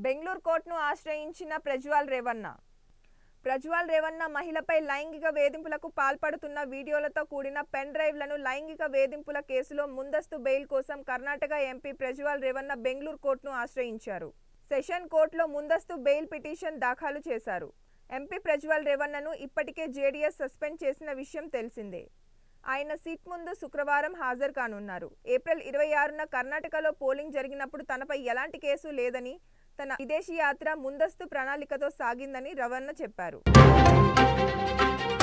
బెంగళూరు కోర్టును ఆశ్రయించిన ప్రజ్వాల్ రేవన్న ప్రజ్వాల్ రేవన్న మహిళపై లైంగిక వేధింపులకు పాల్పడుతున్న వీడియోలతో కూడిన పెన్ డ్రైవ్లను లైంగిక వేధింపుల కేసులో ముందస్తు బెయిల్ కోసం కర్ణాటక ఎంపీ ప్రజ్వాల్ రేవన్న బెంగళూరు కోర్టును ఆశ్రయించారు సెషన్ కోర్టులో ముందస్తు బెయిల్ పిటిషన్ దాఖలు చేశారు ఎంపీ ప్రజ్వాల్ రేవన్నను ఇప్పటికే జేడీఎస్ సస్పెండ్ చేసిన విషయం తెలిసిందే ఆయన సీట్ ముందు శుక్రవారం హాజరు కానున్నారు ఏప్రిల్ ఇరవై ఆరున కర్ణాటకలో పోలింగ్ జరిగినప్పుడు తనపై ఎలాంటి కేసు లేదని తన విదేశీ యాత్ర ముందస్తు ప్రణాళికతో సాగిందని రవణ చెప్పారు